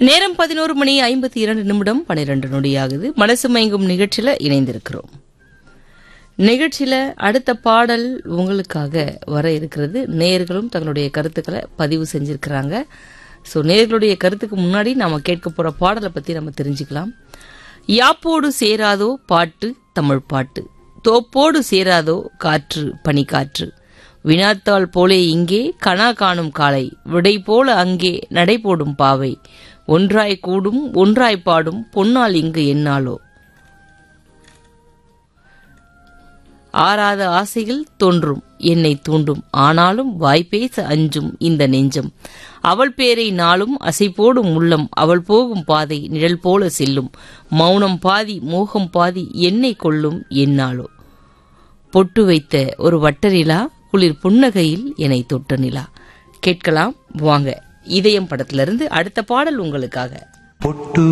நேரம் பதினோரு மணி ஐம்பத்தி இரண்டு நிமிடம் பனிரெண்டு நொடியாகுது மனசு மயங்கும் நிகழ்ச்சியில இணைந்திருக்கிறோம் நிகழ்ச்சியில அடுத்த பாடல் உங்களுக்காக வர இருக்கிறது நேயர்களும் தங்களுடைய கருத்துக்களை பதிவு செஞ்சிருக்கிறாங்க ஸோ நேயர்களுடைய கருத்துக்கு முன்னாடி நாம கேட்க போற பாடலை பத்தி நம்ம தெரிஞ்சுக்கலாம் யாப்போடு சேராதோ பாட்டு தமிழ் பாட்டு தோப்போடு சேராதோ காற்று பனிக்காற்று வினாத்தாள் போலே இங்கே கணா காணும் காலை விடை போல அங்கே நடை போடும் பாவை ஒன்றாய் கூடும் ஒன்றாய் பாடும் பொன்னால் இங்கு என்னாலோ ஆறாத ஆசைகள் தோன்றும் என்னை தூண்டும் ஆனாலும் வாய்ப்பேச அஞ்சும் இந்த நெஞ்சம் அவள் பேரை நாளும் அசைபோடும் உள்ளம் அவள் போகும் பாதை நிழல் போல செல்லும் மௌனம் பாதி மோகம் பாதி என்னை கொள்ளும் என்னாலோ பொட்டு வைத்த ஒரு வட்டரிலா குளிர் புன்னகையில் என்னை தொட்ட நிலா கேட்கலாம் வாங்க இதயம் படத்திலிருந்து அடுத்த பாடல் உங்களுக்காக பொட்டு